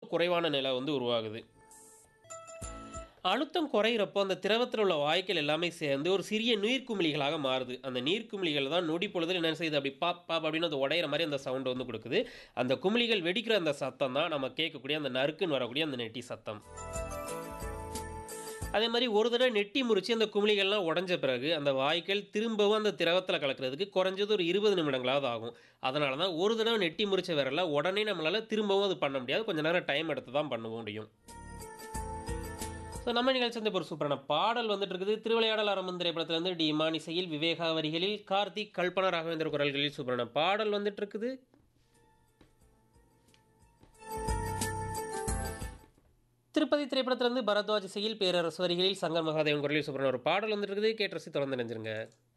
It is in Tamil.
குறைவான நிலை வந்து உருவாகுது அழுத்தம் குறையிறப்போ அந்த திரவத்தில் உள்ள வாய்க்கள் எல்லாமே சேர்ந்து ஒரு சிறிய நீர்க்குமிழிகளாக மாறுது அந்த நீர்க்குமிழிகள் தான் நொடி பொழுதில் என்ன செய்யுது அப்படி பாப் பாப் அப்படின்னு அது உடையிற மாதிரி அந்த சவுண்ட் வந்து கொடுக்குது அந்த குமிழிகள் வெடிக்கிற அந்த சத்தம் தான் நம்ம கேட்கக்கூடிய அந்த நறுக்குன்னு வரக்கூடிய அந்த நெட்டி சத்தம் அதே மாதிரி ஒரு தடவை நெட்டி முறிச்சு அந்த குமிழிகள்லாம் உடஞ்ச பிறகு அந்த வாய்க்கள் திரும்பவும் அந்த திரவத்தில் கலக்கிறதுக்கு குறைஞ்சது ஒரு இருபது நிமிடங்களாவது ஆகும் அதனால தான் ஒரு தடவை நெட்டி முறிச்ச விரல உடனே நம்மளால் திரும்பவும் அது பண்ண முடியாது கொஞ்ச நேரம் டைம் எடுத்து தான் பண்ண முடியும் ஸோ நம்ம நிகழ்ச்சி வந்து இப்போ ஒரு சூப்பரான பாடல் வந்துட்டு இருக்குது திருவிளையாடல் அரமன் திரைப்படத்திலிருந்து டி இமான் இசையில் விவேகா வரிகளில் கார்த்திக் கல்பனா ராகவேந்திர குரல்களில் சூப்பரான பாடல் வந்துட்டு இருக்குது திருப்பதி திரைப்படத்திலிருந்து பரத்வாஜ் இசையில் பேரரசு வரிகளில் சங்கர் மகாதேவன் குரலில் சூப்பரான ஒரு பாடல் வந்துட்டு இருக்குது கேட்டு ரசி தொடர்ந்து நினைஞ்சிருங்க